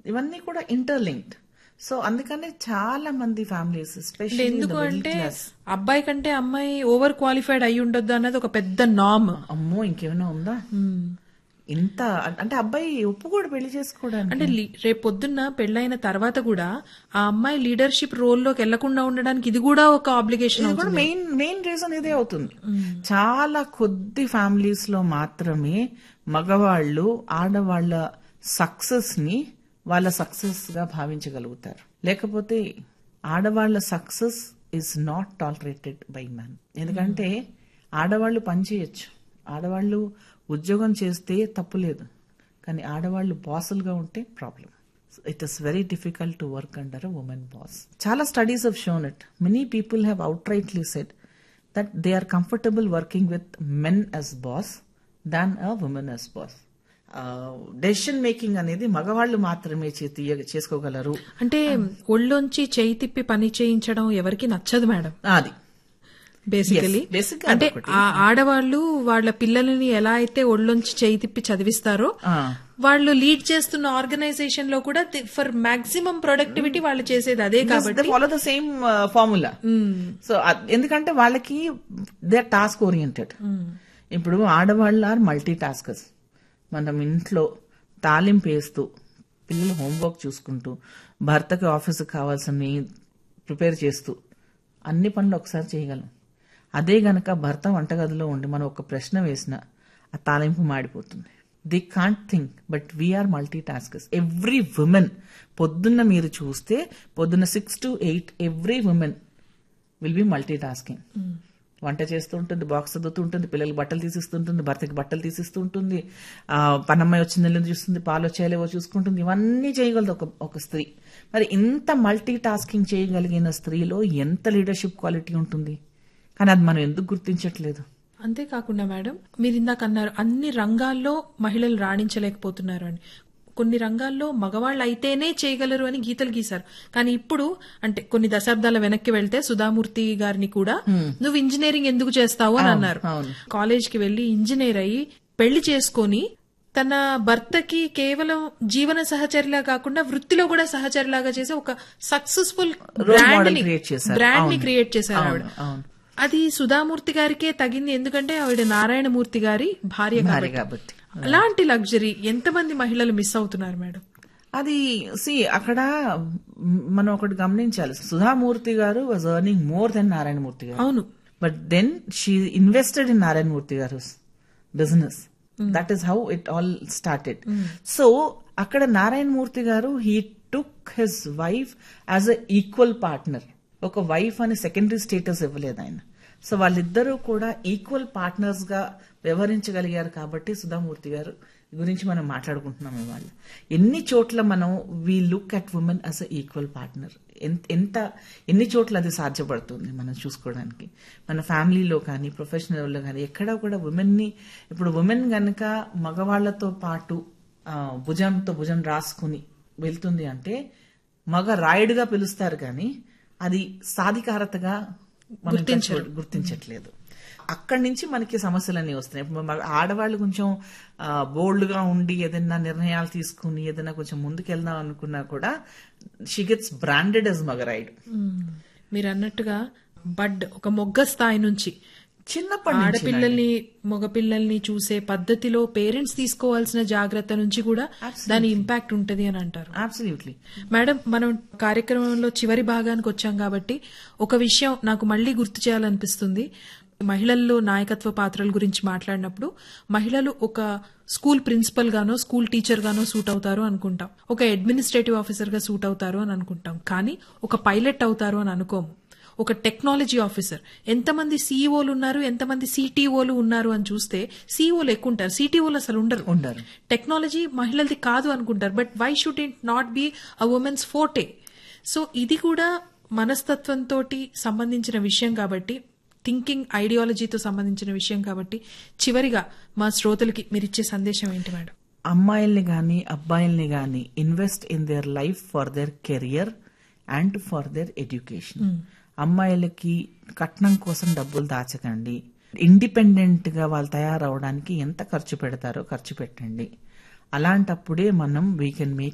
ఇవన్నీ కూడా interlinked so అందుకనే చాలా మంది ఫ్యామిలీస్ అంటే ఎస్పెషల్లీ ఎందుకు అంటే అబ్బాయి కంటే అమ్మాయి ఓవర్ క్వాలిఫైడ్ అయి ఉండొద్దు అన్నది ఒక పెద్ద నామ్ అమ్మో ఇంకేమైనా ఉందా ఇంత అంటే అబ్బాయి ఒప్పుకోడు పెళ్లి చేసుకోవడానికి అంటే లీ- రేపు పొద్దున్న పెళ్ళైన తర్వాత కూడా ఆ అమ్మాయి లీడర్షిప్ రోల్లోకి వెళ్లకుండా ఉండడానికి ఇది కూడా ఒక ఆబ్లిగేషన్ ఇది కూడా మెయిన్ మెయిన్ రీజన్ ఇదే అవుతుంది చాలా కొద్ది ఫ్యామిలీస్ లో మాత్రమే మగవాళ్ళు ఆడవాళ్ళ సక్సెస్ ని వాళ్ళ సక్సెస్ గా భావించగలుగుతారు లేకపోతే ఆడవాళ్ళ success is not tolerated by man ఎందుకంటే ఆడవాళ్ళు పని చేయొచ్చు ఆడవాళ్ళు ఉద్యోగం చేస్తే తప్పు లేదు కానీ ఆడవాళ్ళు బాసులుగా ఉంటే problem it is very difficult to work under a women boss చాలా studies have shown it many people have outrightly said that they are comfortable working with men as boss than a women as boss decision making అనేది మగవాళ్ళు మాత్రమే చే- తీయ- చేసుకోగలరు అంటే ఒళ్ళొంచి చేయి తిప్పి పని చేయించడం ఎవరికి నచ్చదు మేడం అది బేసికలీ Yes, basically అంటే అదొకటి. ఆ ఆడవాళ్ళు వాళ్ళ పిల్లలని ఎలా అయితే ఒళ్ళొంచి చేయి తిప్పి చదివిస్తారో ఆ. వాళ్ళు లీడ్ చేస్తున్న ఆర్గనైజేషన్ లో కూడా ఫర్ మాక్సిమం ప్రొడక్టివిటీ వాళ్ళు చేసేది అదే కాబట్టి follow the same formula so ఎందుకంటే వాళ్ళకి దే ఆర్ టాస్క్ ఓరియంటెడ్ ఇప్పుడు ఆడవాళ్ళు ఆర్ మల్టీ టాస్కర్స్ మనం ఇంట్లో తాలింపు వేస్తూ పిల్లలు హోంవర్క్ చూసుకుంటూ భర్తకి ఆఫీస్కి కావాల్సినవి ప్రిపేర్ చేస్తూ అన్ని పనులు ఒకసారి చేయగలం అదే గనక భర్త వంటగదిలో ఉండి మనం ఒక ప్రశ్న వేసినా ఆ తాలింపు మాడిపోతుంది they can't think but we are multi taskers every women పొద్దున్న మీరు చూస్తే పొద్దున్న six to eight every women will be multi tasking వంట చేస్తూ ఉంటుంది బాక్స్ చదువుతూ ఉంటుంది పిల్లలకి బట్టలు తీసిస్తుంటుంది భర్తకి బట్టలు తీసిస్తూ ఉంటుంది ఆ, పనమ్మాయి వచ్చింది వెళ్ళి చూస్తుంది పాలు వచ్చాయలేవో చూసుకుంటుంది ఇవన్నీ చేయగలదు ఒక ఒక స్త్రీ మరి ఇంత మల్టీ టాస్కింగ్ చేయగలిగిన స్త్రీలో ఎంత లీడర్షిప్ క్వాలిటీ ఉంటుంది కానీ అది మనం ఎందుకు గుర్తించట్లేదు అంతేకాకుండా మేడం మీరు ఇందాక అన్నారు అన్ని రంగాల్లో మహిళలు రాణించలేకపోతున్నారు అని కొన్ని రంగాల్లో మగవాళ్ళు అయితేనే చేయగలరు అని గీతలు గీశారు కానీ ఇప్పుడు అంటే కొన్ని దశాబ్దాల వెనక్కి వెళ్తే సుధామూర్తి గారిని కూడా నువ్వు ఇంజనీరింగ్ ఎందుకు చేస్తావు అని అన్నారు అవును. కాలేజ్ కి వెళ్లి ఇంజనీర్ అయ్యి పెళ్లి చేసుకొని తన భర్తకి కేవలం జీవన సహచరిలా కాకుండా వృత్తిలో కూడా సహచరిలాగా చేసి ఒక సక్సెస్ఫుల్ Role model బ్రాండ్ ని create చేశారు. బ్రాండ్ ని అవును. క్రియేట్ చేశారు ఆవిడ అవును, అవును. అది సుధామూర్తి గారికే తగింది ఎందుకంటే ఆవిడ నారాయణమూర్తి గారి భార్య భార్య కాబట్టి కాబట్టి అలాంటి లగ్జరీ ఎంతమంది మహిళలు మిస్ అవుతున్నారు మేడం అది సి అక్కడ మ్, మనం ఒకటి గమనించాలి Sudha Murthy garu was earning more than Narayana Murthy garu అవును but then she invested in Narayana Murthy garu business that is how it all started so అక్కడ Narayana Murthy garu he took his wife as a equal partner ఒక వైఫ్ అని సెకండరీ స్టేటస్ ఇవ్వలేదు ఆయన సో వాళ్ళిద్దరూ కూడా ఈక్వల్ పార్ట్నర్స్ గా వ్యవహరించగలిగారు కాబట్టి సుధామూర్తి గారు గురించి మనం మాట్లాడుకుంటున్నాం ఇవాళ ఎన్ని చోట్ల మనం we look at women as a equal partner ఎంత ఎన్ని చోట్ల అది సాధ్యపడుతుంది మనం చూసుకోవడానికి మన ఫ్యామిలీలో కానీ ప్రొఫెషనల్లో కానీ ఎక్కడా కూడా ఉమెన్ని ఇప్పుడు ఉమెన్ గనక మగవాళ్లతో పాటు ఆ, భుజంతో భుజం రాసుకుని వెళ్తుంది అంటే మగ రాయుడుగా పిలుస్తారు కానీ అది సాధికారతగా మనం గుర్తించరు. గుర్తించట్లేదు అక్కడి నుంచి మనకి సమస్యలన్నీ వస్తున్నాయి ఇప్పుడు మన ఆడవాళ్ళు కొంచెం బోల్డ్ గా ఉండి ఏదైనా నిర్ణయాలు తీసుకుని ఏదైనా కొంచెం ముందుకెళ్దాం అనుకున్నా కూడా షీ గెట్స్ బ్రాండెడ్ as మగరాయుడు మీరు అన్నట్టుగా బడ్ ఒక మొగ్గ స్థాయి నుంచి చిన్నప్పటి నుంచి ఆడపిల్లల్ని మగపిల్లల్ని చూసే పద్ధతిలో పేరెంట్స్ తీసుకోవాల్సిన జాగ్రత్త నుంచి కూడా దాని ఇంపాక్ట్ ఉంటది అని అంటారు అబ్సల్యూట్లీ మేడం మనం కార్యక్రమంలో చివరి భాగానికి వచ్చాం కాబట్టి ఒక విషయం నాకు మళ్ళీ గుర్తు చేయాలనిపిస్తుంది మహిళల్లో నాయకత్వ పాత్రల గురించి మాట్లాడినప్పుడు మహిళలు ఒక స్కూల్ ప్రిన్సిపల్ గానో స్కూల్ టీచర్ గానో సూట్ అవుతారు అనుకుంటాం ఒక అడ్మినిస్ట్రేటివ్ ఆఫీసర్ గా సూట్ అవుతారు అని అనుకుంటాం కానీ ఒక పైలట్ అవుతారు అని అనుకోము ఒక టెక్నాలజీ ఆఫీసర్ ఎంతమంది సీఈఓలు ఉన్నారు ఎంతమంది సిటీఓలు ఉన్నారు అని చూస్తే సీఈఓలు ఎక్కువ ఉంటారు సిటీఓలు అసలు ఉండరు ఉండరు టెక్నాలజీ మహిళలది కాదు అనుకుంటారు but why should it not be a women's forte so ఇది కూడా మనస్తత్వంతో సంబంధించిన విషయం కాబట్టి థింకింగ్ ఐడియాలజీతో సంబంధించిన విషయం కాబట్టి చివరిగా మా శ్రోతలకి మీరు ఇచ్చే సందేశం ఏంటి మేడం అమ్మాయిల్ని గాని అబ్బాయిల్ని గాని invest in their life for their career and for their education అమ్మాయిలకి కట్నం కోసం డబ్బులు దాచకండి ఇండిపెండెంట్ గా వాళ్ళు తయారవడానికి ఎంత ఖర్చు పెడతారో ఖర్చు పెట్టండి అలాంటప్పుడే మనం వీ కెన్ మేక్